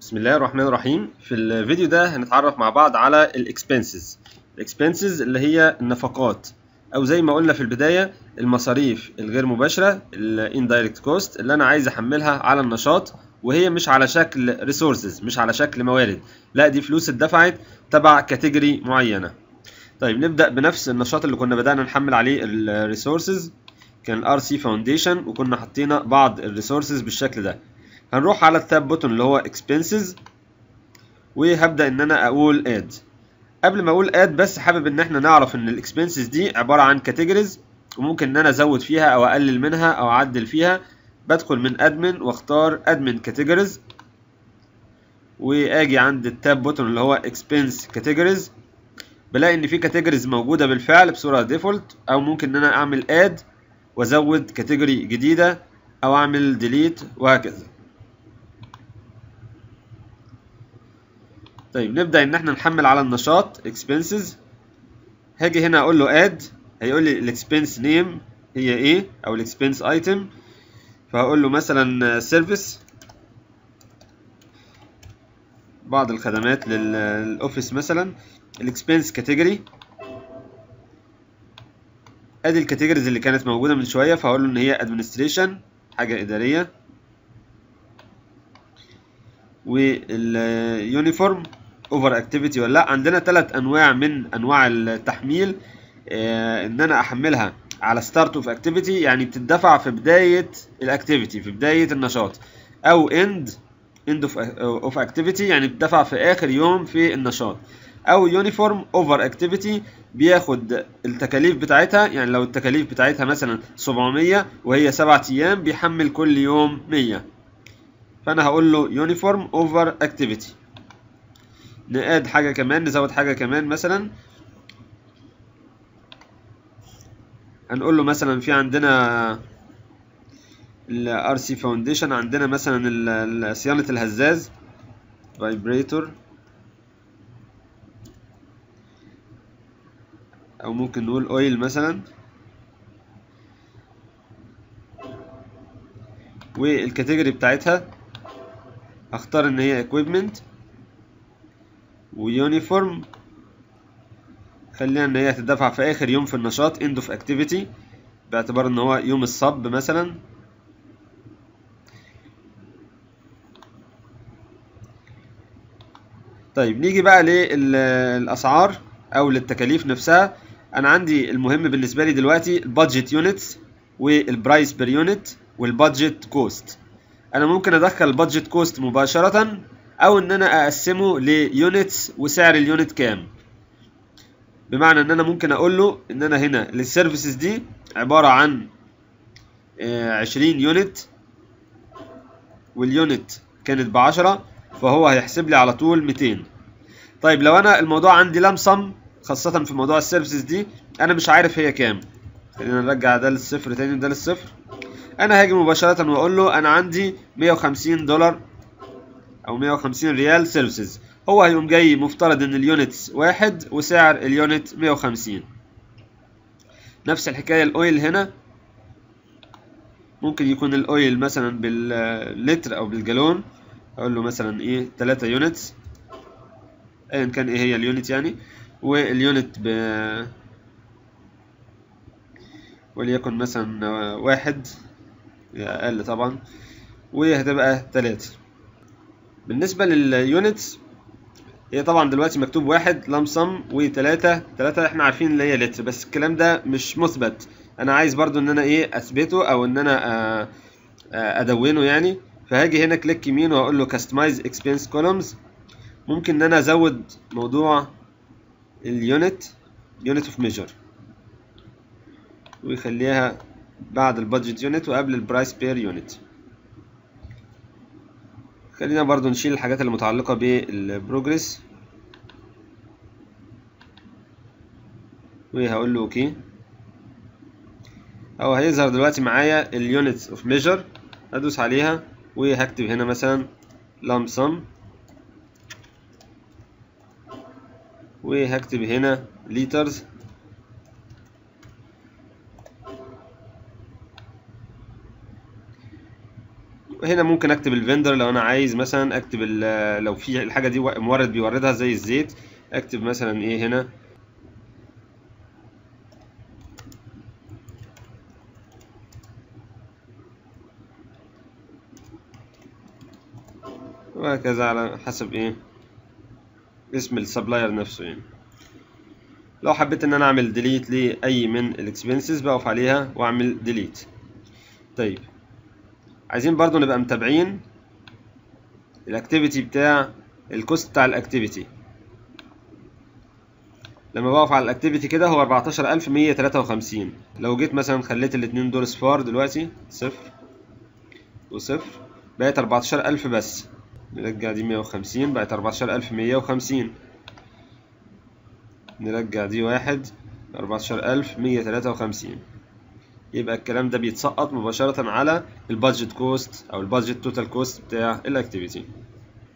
بسم الله الرحمن الرحيم في الفيديو ده هنتعرف مع بعض على الاكسبنسز الاكسبنسز اللي هي النفقات او زي ما قلنا في البدايه المصاريف الغير مباشره الاندايركت كوست اللي انا عايز احملها على النشاط وهي مش على شكل ريسورسز مش على شكل موارد لا دي فلوس اتدفعت تبع كاتيجوري معينه طيب نبدا بنفس النشاط اللي كنا بدانا نحمل عليه الريسورسز كان الار سي فاونديشن وكنا حطينا بعض الريسورسز بالشكل ده هنروح على التاب بوتون اللي هو expenses وهبدا ان انا اقول اد قبل ما اقول اد بس حابب ان احنا نعرف ان الاكسبنسز دي عباره عن كاتيجوريز وممكن ان انا ازود فيها او اقلل منها او اعدل فيها بدخل من ادمن واختار ادمن كاتيجوريز واجي عند التاب بوتون اللي هو اكسبنس كاتيجوريز بلاقي ان في كاتيجوريز موجوده بالفعل بصوره ديفولت او ممكن ان انا اعمل اد وازود كاتيجوري جديده او اعمل ديليت وهكذا طيب نبدأ إن إحنا نحمل على النشاط expenses هاجي هنا أقول له add هيقول لي الإكسبنس نيم هي إيه أو الإكسبنس أيتم فهقول له مثلا سيرفيس بعض الخدمات للأوفيس مثلا الإكسبنس كاتيجوري أدي الكاتيجوريز اللي كانت موجودة من شوية فهقول له إن هي administration حاجة إدارية واليونيفورم اوفر اكتيفيتي ولا لا عندنا ثلاث انواع من انواع التحميل آه ان انا احملها على ستارت اوف اكتيفيتي يعني بتدفع في بدايه الاكتيفيتي في بدايه النشاط او اند اند اوف اكتيفيتي يعني بتدفع في اخر يوم في النشاط او يونيفورم اوفر اكتيفيتي بياخد التكاليف بتاعتها يعني لو التكاليف بتاعتها مثلا 700 وهي 7 ايام بيحمل كل يوم 100 فانا هقول له يونيفورم اوفر اكتيفيتي نقاد حاجه كمان نزود حاجه كمان مثلا هنقول له مثلا في عندنا الار سي فاونديشن عندنا مثلا صيانه الهزاز فايبريتور او ممكن نقول اويل مثلا والكاتيجوري بتاعتها اختار ان هي equipment ويونيفورم خلينا ان هي تدفع في اخر يوم في النشاط end of activity باعتبار ان هو يوم الصب مثلا طيب نيجي بقى للاسعار او للتكاليف نفسها انا عندي المهم بالنسبه لي دلوقتي البادجت يونتس والبرايس بير يونت والبادجت كوست انا ممكن ادخل البادجت كوست مباشره او ان انا اقسمه ليونتس وسعر اليونت كام بمعنى ان انا ممكن اقول له ان انا هنا للسيرفيسز دي عباره عن عشرين يونت واليونت كانت بعشرة فهو هيحسب لي على طول ميتين طيب لو انا الموضوع عندي لمسم خاصة في موضوع السيرفيسز دي انا مش عارف هي كام خلينا نرجع ده للصفر تاني وده للصفر انا هاجي مباشرة واقول له انا عندي 150 دولار او 150 ريال سيرفيسز هو هيقوم جاي مفترض ان اليونتس واحد وسعر اليونت 150 نفس الحكاية الاويل هنا ممكن يكون الاويل مثلا باللتر او بالجالون اقول له مثلا ايه 3 يونتس ايا كان ايه هي اليونت يعني واليونت ب وليكن مثلا واحد اقل طبعا وهتبقى تلاتة بالنسبة لليونتس هي طبعا دلوقتي مكتوب واحد لمسم وتلاتة تلاتة احنا عارفين اللي هي لتر بس الكلام ده مش مثبت انا عايز برضو ان انا ايه اثبته او ان انا ادونه يعني فهاجي هنا كليك يمين واقول له كاستمايز اكسبنس كولومز ممكن ان انا ازود موضوع اليونت يونت اوف ميجر ويخليها بعد البادجت يونت وقبل البرايس بير يونت خلينا برضو نشيل الحاجات اللي متعلقة بالبروجرس وهقول له اوكي او هيظهر دلوقتي معايا اليونتس اوف ميجر ادوس عليها وهكتب هنا مثلا لام سم وهكتب هنا ليترز هنا ممكن اكتب الفندر لو انا عايز مثلا اكتب ال- لو في الحاجه دي مورد بيوردها زي الزيت اكتب مثلا ايه هنا وهكذا على حسب ايه اسم السبلاير نفسه يعني لو حبيت ان انا اعمل ديليت لاي من الاكسبنسز بقف عليها واعمل ديليت طيب عايزين برضو نبقى متابعين الاكتيفيتي بتاع الكوست بتاع الاكتيفيتي لما بقف على الاكتيفيتي كده هو 14153 لو جيت مثلا خليت الاتنين دول صفار دلوقتي صفر وصفر بقت 14000 بس نرجع دي 150 بقت 14150 نرجع دي واحد 14153 يبقى الكلام ده بيتسقط مباشرة على البادجت كوست أو البادجت توتال كوست بتاع الأكتيفيتي